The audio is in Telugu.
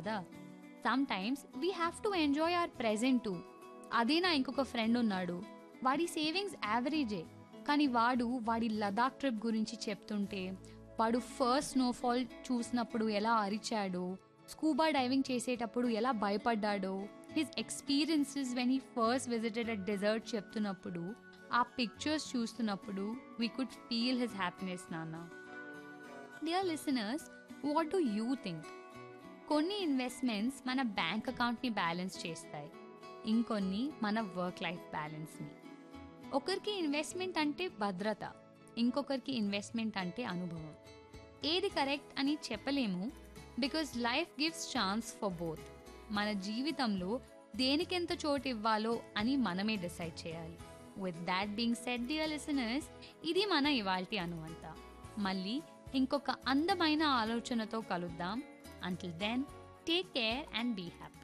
కదా sometimes we have to enjoy our present to అదే నా ఇంకొక ఫ్రెండ్ ఉన్నాడు వాడి సేవింగ్స్ యావరేజే కానీ వాడు వాడి లదాఖ్ ట్రిప్ గురించి చెప్తుంటే వాడు ఫస్ట్ స్నోఫాల్ చూసినప్పుడు ఎలా అరిచాడో స్కూబా డైవింగ్ చేసేటప్పుడు ఎలా భయపడ్డాడో his experiences when he first visited a desert చెప్తున్నప్పుడు ఆ పిక్చర్స్ చూస్తున్నప్పుడు we could feel his happiness నాన్న dear listeners what do you think కొన్ని ఇన్వెస్ట్మెంట్స్ మన బ్యాంక్ అకౌంట్ని బ్యాలెన్స్ చేస్తాయి ఇంకొన్ని మన వర్క్ లైఫ్ బ్యాలెన్స్ని ఒకరికి ఇన్వెస్ట్మెంట్ అంటే భద్రత ఇంకొకరికి ఇన్వెస్ట్మెంట్ అంటే అనుభవం ఏది కరెక్ట్ అని చెప్పలేము because life gives chance for both మన జీవితంలో దేనికెంత చోటు ఇవ్వాలో అని మనమే డిసైడ్ చేయాలి with that being said dear listeners ఇది మన ఇవాల్టి అనువంత మళ్ళీ ఇంకొక అందమైన ఆలోచనతో కలుద్దాం until then take care and be happy